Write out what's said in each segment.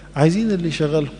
عايزين اللي يشغلهم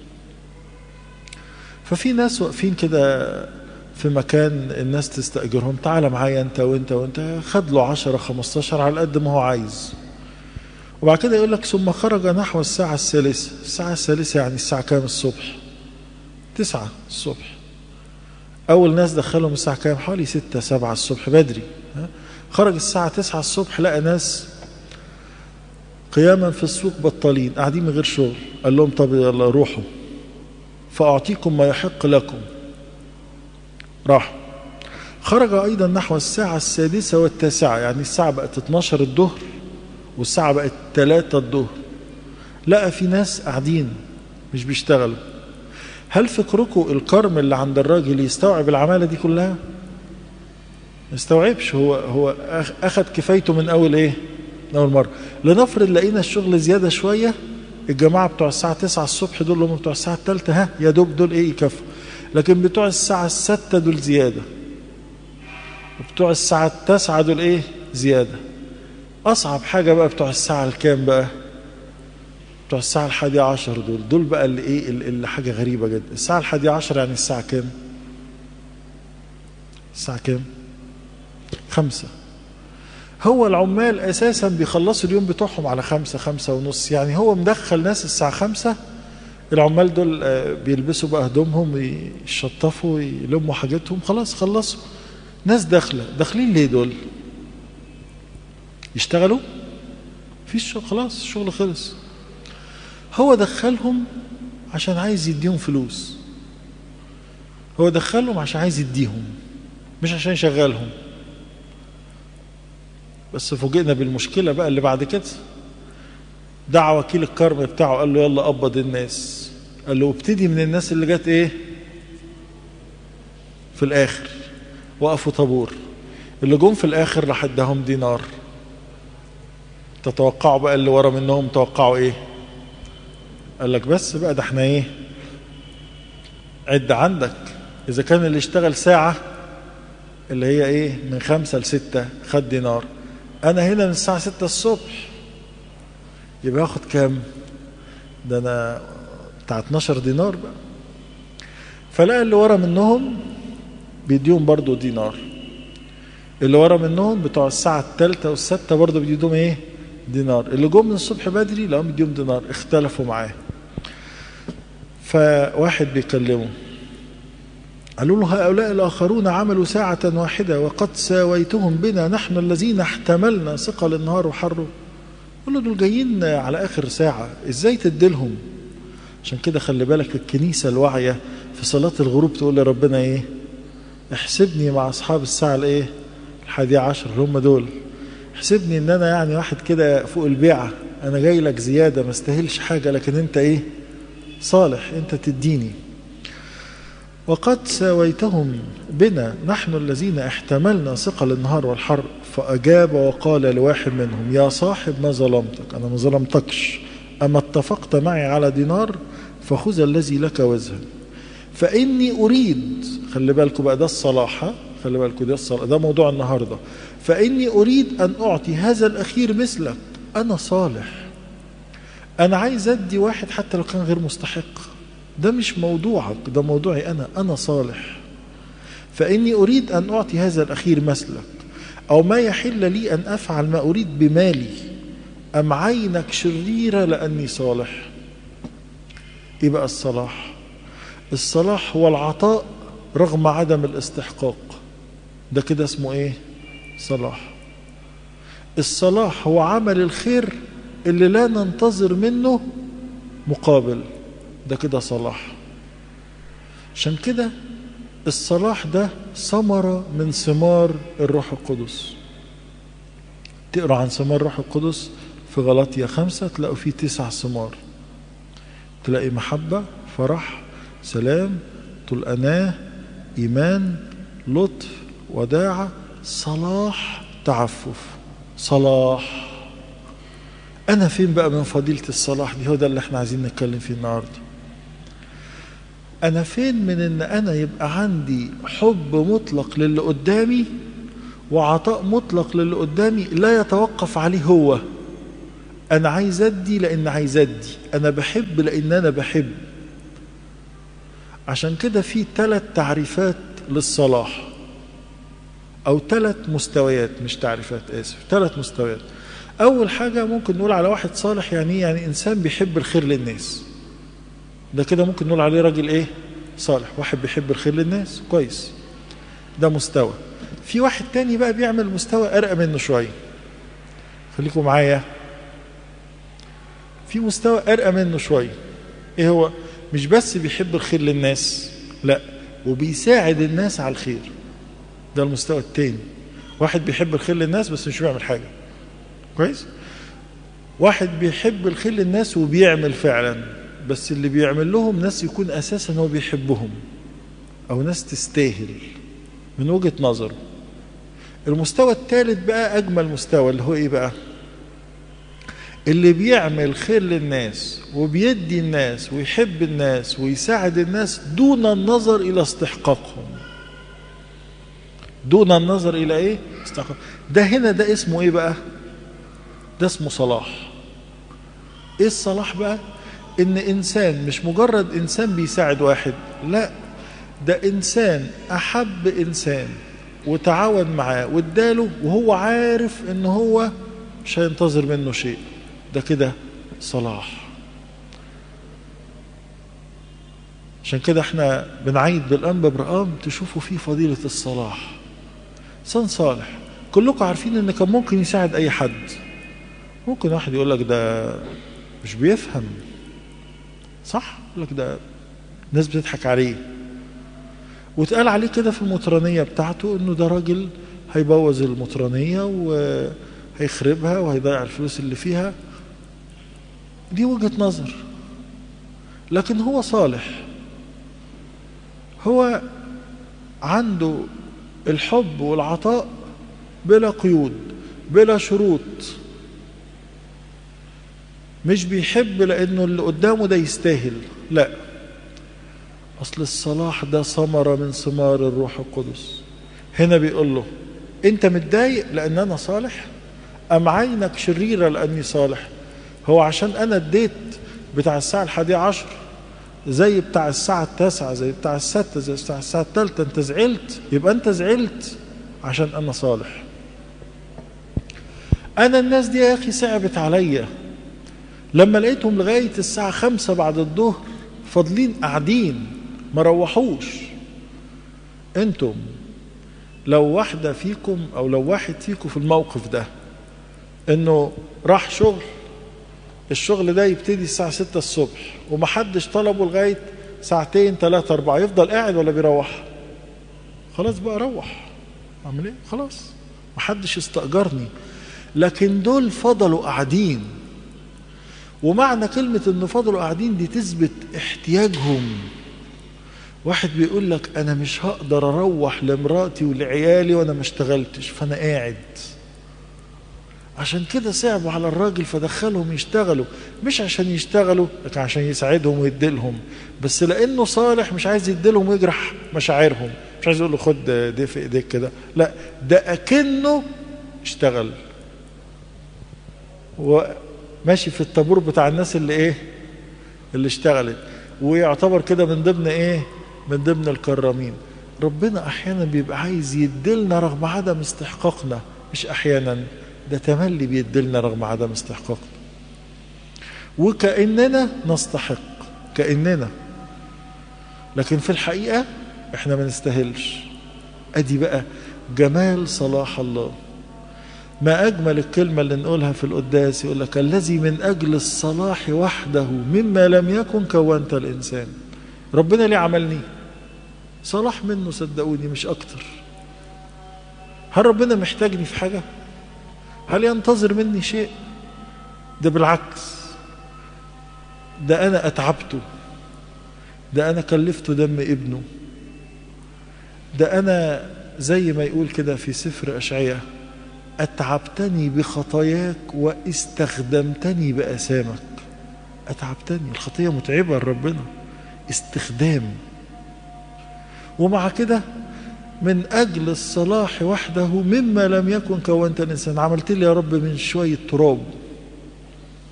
ففي ناس واقفين كده في مكان الناس تستأجرهم تعال معايا انت وانت وانت خد له 10 15 على قد ما هو عايز وبعد كده يقول لك ثم خرج نحو الساعة الثالثة الساعة الثالثة يعني الساعة كام الصبح تسعة الصبح أول ناس دخلهم الساعة كام حوالي ستة سبعة الصبح بدري خرج الساعة تسعة الصبح لقى ناس قياما في السوق بطالين قاعدين من غير شغل قال لهم طب يلا روحوا فأعطيكم ما يحق لكم راحوا خرج أيضا نحو الساعة السادسة والتاسعة يعني الساعة بقت 12 الظهر والساعة بقت 3 الظهر لقى في ناس قاعدين مش بيشتغلوا هل فكركم الكرم اللي عند الراجل يستوعب العمالة دي كلها؟ ما يستوعبش هو هو أخذ كفايته من أول إيه؟ من أول مرة لنفرض لقينا الشغل زيادة شوية الجماعة بتوع الساعة 9 الصبح دول هم بتوع الساعة الثالثة ها يا دوب دول إيه يكفوا لكن بتوع الساعة الستة دول زيادة وبتوع الساعة التاسعة دول إيه زيادة أصعب حاجة بقى بتوع الساعة الكام بقى بتوع الساعة الحادية عشر دول دول بقى اللي إيه اللي حاجة غريبة جدا الساعة الحادية عشر يعني الساعة كام الساعة كام خمسة هو العمال أساسا بيخلصوا اليوم بتوعهم على خمسة خمسة ونص يعني هو مدخل ناس الساعة خمسة العمال دول بيلبسوا بقى هدومهم يشطفوا يلموا حاجتهم خلاص خلصوا ناس داخلة داخلين ليه دول يشتغلوا في الشغل خلاص الشغل خلص هو دخلهم عشان عايز يديهم فلوس هو دخلهم عشان عايز يديهم مش عشان يشغلهم بس فوجئنا بالمشكلة بقى اللي بعد كده دعا وكيل الكرم بتاعه قال له يلا قبض الناس قال له ابتدي من الناس اللي جت ايه في الاخر وقفوا طابور اللي جم في الاخر راح اداهم دينار تتوقعوا بقى اللي ورا منهم توقعوا ايه قال لك بس بقى ده احنا ايه عد عندك اذا كان اللي اشتغل ساعة اللي هي ايه من خمسة لستة خد دينار انا هنا من الساعة ستة الصبح يبقى ياخد كام ده انا بتاع 12 دينار بقى فلقى اللي ورا منهم بيديهم برضو دينار اللي ورا منهم بتوع الساعة الثالثة والستة برضو بيديهم ايه دينار اللي جم من الصبح بدري لقوا بيديهم دينار اختلفوا معاه فواحد بيكلمه قالوا له هؤلاء الآخرون عملوا ساعة واحدة وقد ساويتهم بنا نحن الذين احتملنا ثقل النهار وحره قال له دول جايين على آخر ساعة ازاي تديلهم عشان كده خلي بالك الكنيسة الواعية في صلاة الغروب تقول لربنا ايه احسبني مع أصحاب الساعة الايه الحادية عشر اللي هم دول احسبني ان انا يعني واحد كده فوق البيعة انا جاي لك زيادة ما استاهلش حاجة لكن انت ايه صالح انت تديني وقد ساويتهم بنا نحن الذين احتملنا ثقل النهار والحر فأجاب وقال لواحد منهم يا صاحب ما ظلمتك أنا ما ظلمتكش أما اتفقت معي على دينار فخذ الذي لك وزها فإني أريد خلي بالكم بقى ده الصلاح خلي بالكم ده الصلاح ده موضوع النهاردة فإني أريد أن أعطي هذا الأخير مثلك أنا صالح أنا عايز أدي واحد حتى لو كان غير مستحق ده مش موضوعك ده موضوعي أنا أنا صالح فإني أريد أن أعطي هذا الأخير مثلك أو ما يحل لي أن أفعل ما أريد بمالي أم عينك شريرة لأني صالح إيه بقى الصلاح الصلاح هو العطاء رغم عدم الاستحقاق ده كده اسمه ايه صلاح الصلاح هو عمل الخير اللي لا ننتظر منه مقابل ده كده صلاح عشان كده الصلاح ده ثمرة من ثمار الروح القدس تقرأ عن ثمار الروح القدس في غلطية خمسة تلاقوا فيه تسع ثمار تلاقي محبة فرح سلام طول أناه إيمان لطف وداعة صلاح تعفف صلاح أنا فين بقى من فضيلة الصلاح دي هو ده اللي احنا عايزين نتكلم فيه النهاردة أنا فين من إن أنا يبقى عندي حب مطلق للي قدامي وعطاء مطلق للي قدامي لا يتوقف عليه هو انا عايز ادي لان عايز ادي انا بحب لان انا بحب عشان كده في ثلاث تعريفات للصلاح او ثلاث مستويات مش تعريفات اسف ثلاث مستويات اول حاجه ممكن نقول على واحد صالح يعني ايه يعني انسان بيحب الخير للناس ده كده ممكن نقول عليه راجل ايه صالح واحد بيحب الخير للناس كويس ده مستوى في واحد تاني بقى بيعمل مستوى ارقى منه شويه خليكم معايا في مستوى ارقى منه شويه ايه هو مش بس بيحب الخير للناس لا وبيساعد الناس على الخير ده المستوى التاني واحد بيحب الخير للناس بس مش بيعمل حاجه كويس واحد بيحب الخير للناس وبيعمل فعلا بس اللي بيعمل لهم ناس يكون اساسا هو بيحبهم او ناس تستاهل من وجهه نظره المستوى الثالث بقى اجمل مستوى اللي هو ايه بقى اللي بيعمل خير للناس وبيدي الناس ويحب الناس ويساعد الناس دون النظر الى استحقاقهم دون النظر الى ايه استحقاق ده هنا ده اسمه ايه بقى ده اسمه صلاح ايه الصلاح بقى ان انسان مش مجرد انسان بيساعد واحد لا ده انسان احب انسان وتعاون معاه واداله وهو عارف ان هو مش هينتظر منه شيء ده كده صلاح عشان كده احنا بنعيد بالانبا برقام تشوفوا فيه فضيلة الصلاح انسان صالح كلكم عارفين ان كان ممكن يساعد اي حد ممكن واحد يقول لك ده مش بيفهم صح يقول لك ده الناس بتضحك عليه واتقال عليه كده في المطرانيه بتاعته انه ده راجل هيبوظ المطرانيه وهيخربها وهيضيع الفلوس اللي فيها دي وجهه نظر لكن هو صالح هو عنده الحب والعطاء بلا قيود بلا شروط مش بيحب لانه اللي قدامه ده يستاهل لا اصل الصلاح ده ثمره من ثمار الروح القدس هنا بيقول له انت متضايق لان انا صالح ام عينك شريره لاني صالح هو عشان انا اديت بتاع الساعه الحادية عشر زي بتاع الساعة التاسعة زي بتاع الستة زي بتاع الساعة الثالثة انت زعلت يبقى انت زعلت عشان انا صالح انا الناس دي يا اخي صعبت عليا لما لقيتهم لغاية الساعة خمسة بعد الظهر فاضلين قاعدين ما روحوش انتم لو واحدة فيكم او لو واحد فيكم في الموقف ده انه راح شغل الشغل ده يبتدي الساعة ستة الصبح ومحدش طلبه لغاية ساعتين ثلاثة أربعة يفضل قاعد ولا بيروح خلاص بقى روح أعمل إيه خلاص محدش استأجرني لكن دول فضلوا قاعدين ومعنى كلمة إن فضلوا قاعدين دي تثبت احتياجهم واحد بيقول لك أنا مش هقدر أروح لمراتي ولعيالي وأنا ما اشتغلتش فأنا قاعد عشان كده صعبوا على الراجل فدخلهم يشتغلوا مش عشان يشتغلوا لكن عشان يساعدهم ويديلهم بس لانه صالح مش عايز يديلهم ويجرح مشاعرهم مش عايز يقول له خد دي في ايديك كده لا ده اكنه اشتغل وماشي في الطابور بتاع الناس اللي ايه اللي اشتغلت ويعتبر كده من ضمن ايه من ضمن الكرامين ربنا احيانا بيبقى عايز يديلنا رغم عدم استحقاقنا مش احيانا ده تملي بيدلنا رغم عدم استحقاقنا وكأننا نستحق كأننا لكن في الحقيقة احنا ما نستاهلش ادي بقى جمال صلاح الله ما أجمل الكلمة اللي نقولها في القداس يقول لك الذي من أجل الصلاح وحده مما لم يكن كونت الإنسان ربنا ليه عملني صلاح منه صدقوني مش أكتر هل ربنا محتاجني في حاجة هل ينتظر مني شيء ده بالعكس ده أنا أتعبته ده أنا كلفته دم ابنه ده أنا زي ما يقول كده في سفر أشعية أتعبتني بخطاياك واستخدمتني بأسامك أتعبتني الخطية متعبة لربنا استخدام ومع كده من أجل الصلاح وحده مما لم يكن كونت الإنسان عملت لي يا رب من شوية تراب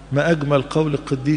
ما أجمل قول القديس